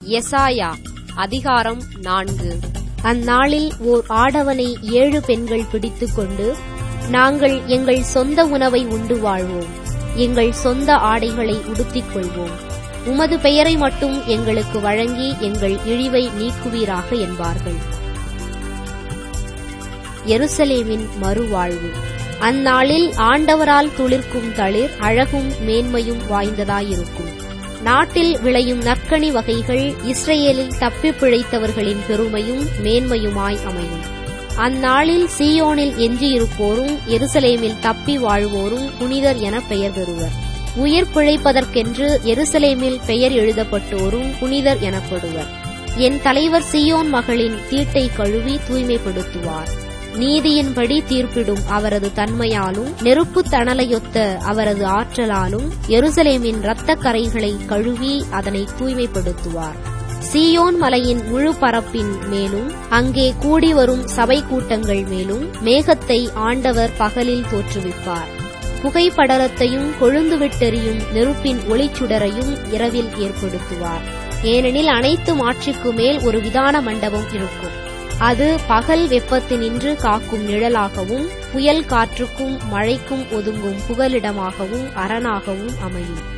எசாயா அதிகாரம் நான்கு அந்நாளில் ஓர் ஆடவனை ஏழு பெண்கள் பிடித்துக்கொண்டு நாங்கள் எங்கள் சொந்த உணவை உண்டு வாழ்வோம் எங்கள் சொந்த ஆடைகளை உடுத்திக் கொள்வோம் உமது பெயரை மட்டும் எங்களுக்கு வழங்கி எங்கள் இழிவை நீக்குவீராக என்பார்கள் எருசலேமின் மறுவாழ்வு அந்நாளில் ஆண்டவரால் துளிர்க்கும் தளிர் அழகும் மேன்மையும் வாய்ந்ததாயிருக்கும் நாட்டில் விளையும் நற்கனி வகைகள் இஸ்ரேலில் தப்பிப் பிழைத்தவர்களின் பெருமையும் மேன்மையுமாய் அமையும் அந்நாளில் சீயோனில் எஞ்சியிருப்போரும் எருசலேமில் தப்பி வாழ்வோரும் புனிதர் என பெயர் பெறுவர் உயிர் பிழைப்பதற்கென்று எருசலேமில் பெயர் எழுதப்பட்டோரும் புனிதர் எனப்படுவர் என் தலைவர் சியோன் மகளின் தீட்டை கழுவி தூய்மைப்படுத்துவார் நீதியின்படி தீர்ப்பிடும் அவரது தன்மையாலும் நெருப்பு தணலையொத்த அவரது ஆற்றலாலும் எருசலேமின் இரத்தக் கரைகளை கழுவி அதனை தூய்மைப்படுத்துவார் சீயோன் மலையின் முழு பரப்பின் மேலும் அங்கே கூடி வரும் சபை கூட்டங்கள் மேலும் மேகத்தை ஆண்டவர் பகலில் தோற்றுவிப்பார் புகைப்படலத்தையும் கொழுந்துவிட்டெறியும் நெருப்பின் ஒளிச்சுடரையும் இரவில் ஏற்படுத்துவார் ஏனெனில் அனைத்து மாட்சிக்கு மேல் ஒரு விதான மண்டபம் இருக்கும் அது பகல் வெப்பத்தினின்று காக்கும் நிழலாகவும் புயல் காற்றுக்கும் மழைக்கும் ஒதுங்கும் புகலிடமாகவும் அரணாகவும் அமையும்